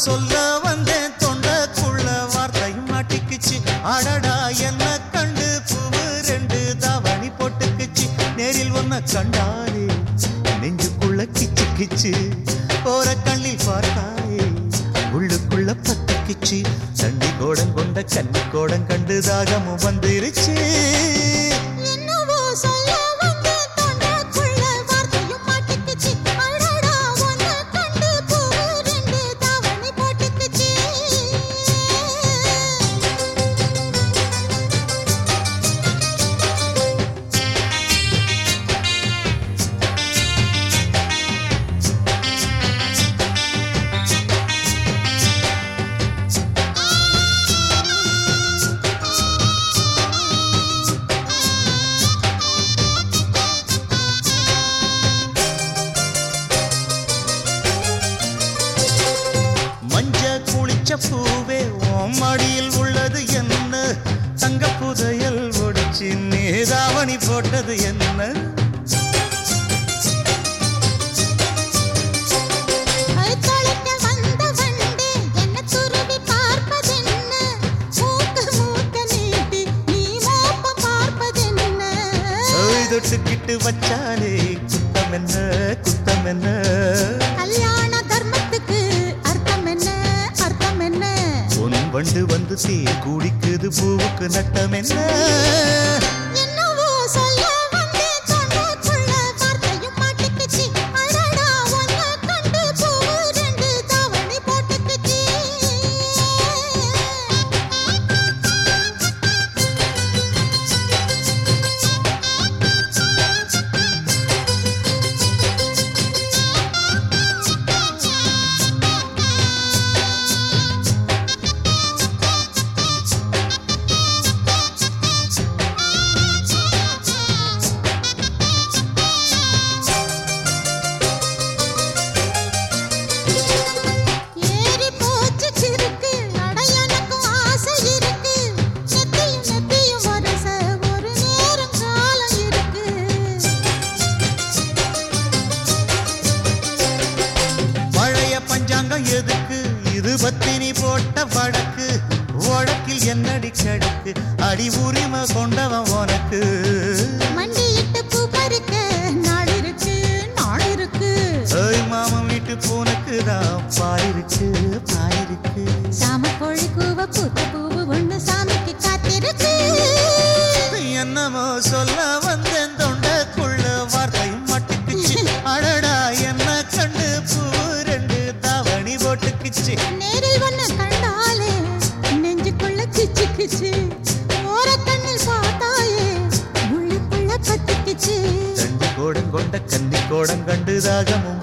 சொல்ல வந்தேன் தொண்டக்குள்ள வார்த்தையும் மாட்டிக்குச்சு அடடா என்ன கண்டு பூவு ரெண்டு தாவணி போட்டுக்குச்சு நேரில் ஒன்ன கண்டாலே நெஞ்சுக்குள்ள கிச்சு கிச்சு போற கண்ணில் பார்த்தாயே உள்ளுக்குள்ள பத்துக்குச்சு தண்டி கோடம் கொண்ட கன்னி கோடம் கண்டு தாகமும் வந்துருச்சு என்னவோ சொல்ல வந்தேன் தொண்டைக்குள்ள வார்த்தையும் மாட்டிக்கிச்சு. அடடா, உன்னை கண்டு பூவு ரெண்டு தாவணி போட்டுக்கிச்சு. மஞ்ச குளிச்ச பூவே உன் மடியில் உள்ளது என்ன தங்க புதையல் ஒடிச்சு நீதாவணி போட்டது என்ன கழுத்தழைக்க வந்த வண்டே, என்னை துருவி பார்ப்பதென்ன? மூக்கு மூக்க நீட்டி, நீ மோப்பம் பார்ப்பதென்ன? ஓய் தொட்டுக்கிட்டு வச்சாலே குத்தம் என்ன குத்தம் என்ன கல்யாண தர்மத்துக்கு அர்த்தம் என்ன அர்த்தம் என்ன உன் வண்டு வந்து தேர் குடிக்குது பூவுக்கு நட்டம் என்ன என்னவோ சொல்ல வந்தேன் தொண்டைக்குள்ள வார்த்தையும் மாட்டிக்கிச்சு. அடடா, உன்னை கண்டு பூவு ரெண்டு தாவணி போட்டுக்கிச்சு. ஏறி போச்சு சிறுக்கு, அட எனக்கும் ஆசை இருக்கு. நெத்தியும் நெத்தியும் வரச ஒரு நேரம் காலம் இருக்கு. பழைய பஞ்சாங்கம் எதுக்கு இது பத்தினி போட்ட வழக்கு வழக்கில் என்னடி கிடக்கு அடி உரிமை கொண்டவன் உனக்கு மண்டியிட்டு பூ பறிக்க நாள் இருக்கு நாள் இருக்கு ஏய் மாமன் வீட்டு பூனுக்கு தான் பாரிருக்கு பாரிருக்கு சாம கோழி கூவ பூத்த பூவு ஒண்ணு சாமிக்கு காத்திருக்கு என்னமோ சொல்ல வந்தேன் தொண்டக்குள்ள வார்த்தையும் மட்டுக்குச்சு அடடா என்ன கண்டு பூ ரெண்டு தாவணி போட்டுக்குச்சு நேரில் ஒண்ணு கண்டாலே நெஞ்சுக்குள்ள கிச்சு கிச்சு ஓர கண்ணில் பார்த்தாயே உள்ளுக்குள்ள பத்திக்குச்சு ரெண்டு கோடம் கொண்ட கன்னி கோடம் கண்டு தாகமும்